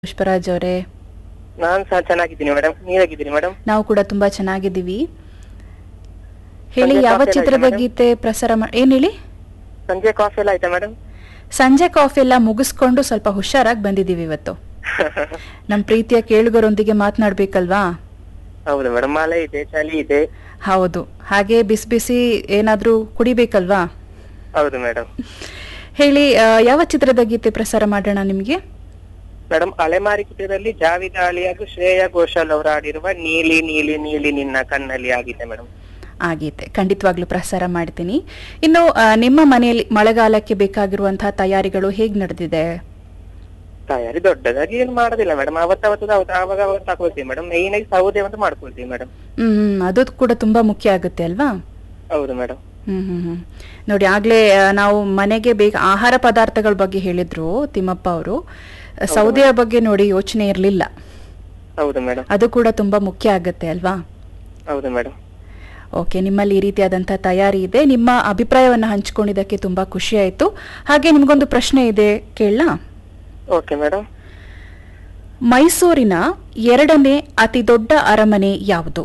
ಪುಷ್ಪರಾಜ್ ಅವರೇ ನಾನ್ ಸಹ ಚೆನ್ನಾಗಿದ್ದೀನಿ ಮೇಡಮ್ ನೀವಾಗಿದ್ದೀನಿ ಮೇಡಮ್ ನಾವು ಕೂಡ ತುಂಬಾ ಚೆನ್ನಾಗಿದ್ದೀವಿ ಹೇಳಿ ಸಂಜೆ ಯಾವ ಕಾಫಿ ಎಲ್ಲ ಚಿತ್ರದ ಆಯ್ತಾ ಗೀತೆ ಪ್ರಸಾರ ಮಾ ಏನ್ ಹೇಳಿ ಸಂಜೆ ಕಾಫಿ ಎಲ್ಲ ಆಯ್ತಾ ಮೇಡಮ್ ಸಂಜೆ ಕಾಫಿ ಎಲ್ಲ ಮುಗಿಸ್ಕೊಂಡು ಸ್ವಲ್ಪ ಹುಷಾರಾಗಿ ಬಂದಿದ್ದೀವಿ ಇವತ್ತು ನಮ್ಮ ಪ್ರೀತಿಯ ಕೇಳುಗರೊಂದಿಗೆ ಮಾತನಾಡ್ಬೇಕಲ್ವಾ ಹೌದು ಮೇಡಮ್ ಮಳೆ ಇದೆ ಚಳಿ ಇದೆ ಹೌದು ಹಾಗೆ ಬಿಸಿ ಬಿಸಿ ಏನಾದ್ರೂ ಕುಡಿಬೇಕಲ್ವಾ ಹೌದು ಮೇಡಮ್ ಹೇಳಿ ಆ, ಯಾವ ಚಿತ್ರದ ಗೀತೆ ಪ್ರಸಾರ ಮಾಡೋಣ ನಿಮಗೆ ಮೇಡಮ್ ಅಲೆಮಾರಿ ಚಿತ್ರದಲ್ಲಿ ಜಾವಿದ ಅಲಿ ಹಾಗೂ ಶ್ರೇಯಾ ಘೋಷಾಲ್ ಅವರು ಆಡಿರುವ ನೀಲಿ ನೀಲಿ ನೀಲಿ ನಿನ್ನ ಕಣ್ಣಲ್ಲಿ ಆಗಿದೆ ಮೇಡಮ್ ಆ ಗೀತೆ ಖಂಡಿತವಾಗ್ಲೂ ಪ್ರಸಾರ ಮಾಡ್ತೀನಿ ಇನ್ನು ಆ, ನಿಮ್ಮ ಮನೆಯಲ್ಲಿ ಮಳೆಗಾಲಕ್ಕೆ ಬೇಕಾಗಿರುವಂತಹ ತಯಾರಿಗಳು ಹೇಗ್ ನಡೆದಿದೆ ತಯಾರಿ ದೊಡ್ಡದಾಗಿ ಏನು ಮಾಡೋದಿಲ್ಲ ಮೇಡಮ್ ಅವತ್ತವತ್ತು ಆವಾಗ ಅವಾಗ ತಗೊಳ್ತೀವಿ ಮೇಡಮ್ ಮೈನ್ ಆಗಿ ಸೌದೆ ಅಂತ ಮಾಡ್ಕೊಳ್ತೀವಿ ಮೇಡಮ್ ಹ್ಮ್ ಹ್ಮ್, ಅದು ಕೂಡ ತುಂಬಾ ಮುಖ್ಯ ಆಗುತ್ತೆ ಅಲ್ವಾ ಹೌದು ಮೇಡಮ್ ಹ್ಮ್ ಹ್ಮ್ ಹ್ಮ್ ನೋಡಿ ಆಗ್ಲೇ ಆ, ನಾವು ಮನೆಗೆ ಬೇಗ ಆಹಾರ ಪದಾರ್ಥಗಳ ಬಗ್ಗೆ ಹೇಳಿದ್ರು ತಿಮ್ಮಪ್ಪ ಅವರು ಸೌದೆಯ ಬಗ್ಗೆ ನೋಡಿ ಯೋಚನೆ ಇರಲಿಲ್ಲ ಹೌದು ಮೇಡಮ್ ಅದು ಕೂಡ ತುಂಬಾ ಮುಖ್ಯ ಆಗುತ್ತೆ ಅಲ್ವಾ ಹೌದು ಮೇಡಮ್ ಓಕೆ ನಿಮ್ಮಲ್ಲಿ ಈ ರೀತಿಯಾದಂತಹ ತಯಾರಿ ಇದೆ ನಿಮ್ಮ ಅಭಿಪ್ರಾಯವನ್ನ ಹಂಚಿಕೊಂಡಿದ್ದಕ್ಕೆ ತುಂಬಾ ಖುಷಿ ಆಯ್ತು ಹಾಗೆ ನಿಮ್ಗೊಂದು ಪ್ರಶ್ನೆ ಇದೆ ಕೇಳಲಾ ಓಕೆ ಮೇಡಮ್ ಮೈಸೂರಿನ ಎರಡನೇ ಅತಿ ದೊಡ್ಡ ಅರಮನೆ ಯಾವುದು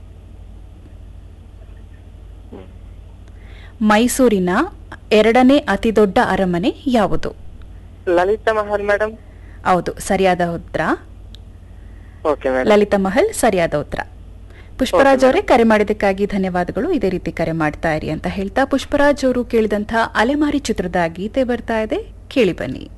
ಮೈಸೂರಿನ ಎರಡನೇ ಅತಿ ದೊಡ್ಡ ಅರಮನೆ ಯಾವುದು ಲಲಿತಾ ಮಹಲ್ ಮೇಡಮ್ ಹೌದು ಸರಿಯಾದ ಉತ್ತರ ಓಕೆ ಮೇಡಮ್ ಲಲಿತಾ ಮಹಲ್ ಸರಿಯಾದ ಉತ್ತರ ಪುಷ್ಪರಾಜ್ ಅವರೇ ಕರೆ ಮಾಡಿದ್ದಕ್ಕಾಗಿ ಧನ್ಯವಾದಗಳು ಇದೇ ರೀತಿ ಕರೆ ಮಾಡ್ತಾ ಇರಿ ಅಂತ ಹೇಳ್ತಾ ಪುಷ್ಪರಾಜ್ ಅವರು ಕೇಳಿದಂತಹ ಅಲೆಮಾರಿ ಚಿತ್ರದ ಗೀತೆ ಬರ್ತಾ ಇದೆ ಕೇಳಿ ಬನ್ನಿ